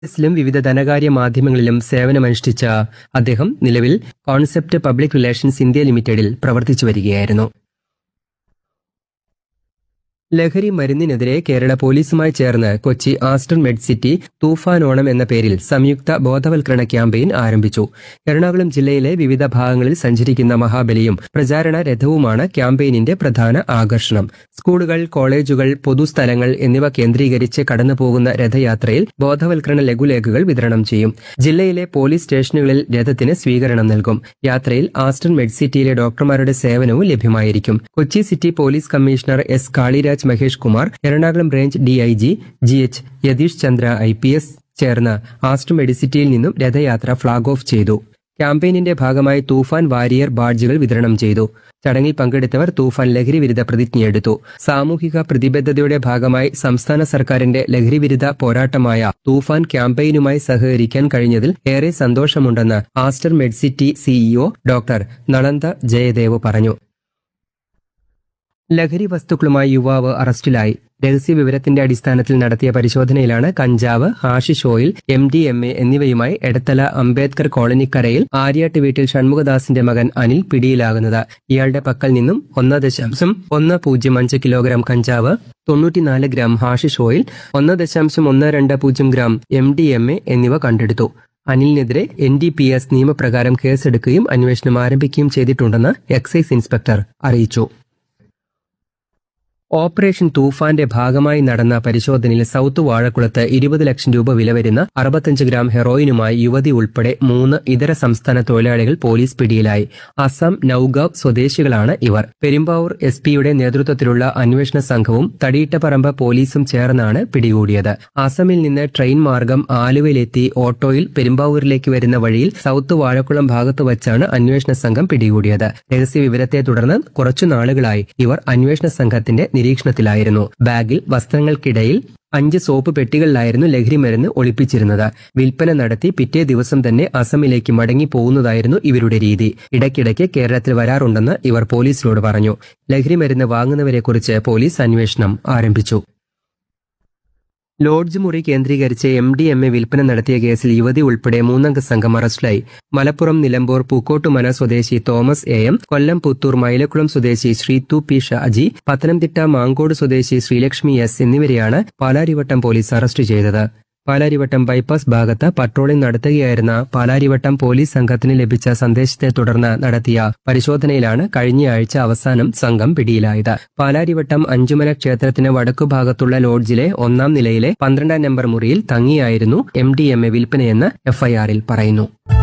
ിലും വിവിധ ധനകാര്യ മാധ്യമങ്ങളിലും സേവനമനുഷ്ഠിച്ച അദ്ദേഹം നിലവിൽ കോൺസെപ്റ്റ് പബ്ലിക് റിലേഷൻസ് ഇന്ത്യ ലിമിറ്റഡിൽ പ്രവർത്തിച്ചു വരികയായിരുന്നു ലഹരി മരുന്നിനെതിരെ കേരള പോലീസുമായി ചേർന്ന് Kochi Aster Med City Toofan Onam എന്ന പേരിൽ സംയുക്ത ബോധവൽക്കരണ ക്യാമ്പയിൻ ആരംഭിച്ചു എറണാകുളം ജില്ലയിലെ വിവിധ ഭാഗങ്ങളിൽ സഞ്ചരിക്കുന്ന മഹാബലിയും പ്രചാരണ രഥവുമാണ് ക്യാമ്പയിനിന്റെ പ്രധാന ആകർഷണം സ്കൂളുകൾ കോളേജുകൾ പൊതുസ്ഥലങ്ങൾ എന്നിവ കേന്ദ്രീകരിച്ച് കടന്നുപോകുന്ന രഥയാത്രയിൽ ബോധവൽക്കരണ ലഘുലേഖകൾ വിതരണം ചെയ്യും ജില്ലയിലെ പോലീസ് സ്റ്റേഷനുകളിൽ രഥത്തിന് സ്വീകരണം നൽകും യാത്രയിൽ ആസ്റ്റൺ മെഡ് സിറ്റിയിലെ ഡോക്ടർമാരുടെ സേവനവും ലഭ്യമായിരിക്കും Kochi city police commissioner S Kaliraj Mahesh Kumar Ernakulam range DIG G H Yathish Chandra I P S ചേർന്ന് ആസ്റ്റർ മെഡിസിറ്റിയിൽ നിന്നും രഥയാത്ര ഫ്ളാഗ് ഓഫ് ചെയ്തു ക്യാമ്പയിനിന്റെ ഭാഗമായി തൂഫാൻ വാരിയർ ബാഡ്ജുകൾ വിതരണം ചെയ്തു ചടങ്ങിൽ പങ്കെടുത്തവർ തൂഫാൻ ലഹരി വിരുദ്ധ പ്രതിജ്ഞയെടുത്തു സാമൂഹിക പ്രതിബദ്ധതയുടെ ഭാഗമായി സംസ്ഥാന സർക്കാരിന്റെ ലഹരിവിരുദ്ധ പോരാട്ടമായ തൂഫാൻ ക്യാമ്പയിനുമായി സഹകരിക്കാൻ കഴിഞ്ഞതിൽ ഏറെ സന്തോഷമുണ്ടെന്ന് Aster Medcity CEO doctor Nalanda Jayadev പറഞ്ഞു ലഹരി വസ്തുക്കളുമായി യുവാവ് അറസ്റ്റിലായി രഹസ്യ വിവരത്തിന്റെ അടിസ്ഥാനത്തിൽ നടത്തിയ പരിശോധനയിലാണ് കഞ്ചാവ് hashish oil M D M A എന്നിവയുമായി എടത്തല അംബേദ്കർ കോളനിക്കരയിൽ ആര്യാട്ട് വീട്ടിൽ ഷൺമുഖദാസിന്റെ മകൻ അനിൽ പിടിയിലാകുന്നത് ഇയാളുടെ പക്കൽ നിന്നും ഒന്ന് ദശാംശം ഒന്ന് പൂജ്യം അഞ്ച് കിലോഗ്രാം കഞ്ചാവ് തൊണ്ണൂറ്റിനാല് ഗ്രാം ഹാഷിഷ് ഓയിൽ ഒന്ന് ദശാംശം ഒന്ന് രണ്ട് പൂജ്യം gram M D M A എന്നിവ കണ്ടെടുത്തു അനിലിനെതിരെ എൻ ഡി പി എസ് നിയമപ്രകാരം കേസെടുക്കുകയും അന്വേഷണം ആരംഭിക്കുകയും ചെയ്തിട്ടുണ്ടെന്ന് എക്സൈസ് ഇൻസ്പെക്ടർ അറിയിച്ചു ഓപ്പറേഷൻ തൂഫാന്റെ ഭാഗമായി നടന്ന പരിശോധനയിൽ സൗത്ത് വാഴക്കുളത്ത് ഇരുപത് ലക്ഷം രൂപ വില വരുന്ന അറുപത്തഞ്ച് ഗ്രാം ഹെറോയിനുമായി യുവതി ഉൾപ്പെടെ മൂന്ന് ഇതര സംസ്ഥാന തൊഴിലാളികൾ പോലീസ് പിടിയിലായി അസം നൌഗാവ് സ്വദേശികളാണ് ഇവർ പെരുമ്പാവൂർ എസ് പിയുടെ നേതൃത്വത്തിലുള്ള അന്വേഷണ സംഘവും തടിയിട്ടപ്പറമ്പ് പോലീസും ചേർന്നാണ് പിടികൂടിയത് അസമിൽ നിന്ന് ട്രെയിൻ മാർഗം ആലുവയിലെത്തി ഓട്ടോയിൽ പെരുമ്പാവൂരിലേക്ക് വരുന്ന വഴിയിൽ സൗത്ത് വാഴക്കുളം ഭാഗത്ത് വച്ചാണ് അന്വേഷണ സംഘം പിടികൂടിയത് രഹസ്യ വിവരത്തെ തുടർന്ന് കുറച്ചു നാളുകളായി ഇവർ അന്വേഷണ സംഘത്തിന്റെ നിരീക്ഷണത്തിലായിരുന്നു ബാഗിൽ വസ്ത്രങ്ങൾക്കിടയിൽ അഞ്ച് സോപ്പ് പെട്ടികളിലായിരുന്നു ലഹരിമരുന്ന് ഒളിപ്പിച്ചിരുന്നത് വിൽപ്പന നടത്തി പിറ്റേ ദിവസം തന്നെ അസമിലേക്ക് മടങ്ങി പോകുന്നതായിരുന്നു ഇവരുടെ രീതി ഇടയ്ക്കിടയ്ക്ക് കേരളത്തിൽ വരാറുണ്ടെന്ന് ഇവർ പോലീസിനോട് പറഞ്ഞു ലഹരിമരുന്ന് വാങ്ങുന്നവരെക്കുറിച്ച് പോലീസ് അന്വേഷണം ആരംഭിച്ചു ലോഡ്ജ് മുറി കേന്ദ്രീകരിച്ച് എം ഡി എം എ വിൽപ്പന നടത്തിയ കേസിൽ യുവതി ഉൾപ്പെടെ മൂന്നംഗ സംഘം അറസ്റ്റിലായി മലപ്പുറം നിലമ്പൂർ പൂക്കോട്ടുമന സ്വദേശി Thomas A M Kollam Puthur Mylakkulam സ്വദേശി ശ്രീതു പി ഷാജി പത്തനംതിട്ട മാങ്കോട് സ്വദേശി ശ്രീലക്ഷ്മി എസ് എന്നിവരെയാണ് പാലാരിവട്ടം പോലീസ് അറസ്റ്റ് ചെയ്തത് പാലാരിവട്ടം ബൈപ്പാസ് ഭാഗത്ത് പട്രോളിംഗ് നടത്തുകയായിരുന്ന പാലാരിവട്ടം പോലീസ് സംഘത്തിന് ലഭിച്ച സന്ദേശത്തെ തുടർന്ന് നടത്തിയ പരിശോധനയിലാണ് കഴിഞ്ഞയാഴ്ച അവസാനം സംഘം പിടിയിലായത് പാലാരിവട്ടം അഞ്ചുമല ക്ഷേത്രത്തിന് വടക്കുഭാഗത്തുള്ള ലോഡ്ജിലെ ഒന്നാം നിലയിലെ പന്ത്രണ്ടാം നമ്പർ മുറിയിൽ തങ്ങിയായിരുന്നു എം ഡി എം എ വിൽപ്പനയെന്ന് എഫ്ഐആറിൽ പറയുന്നു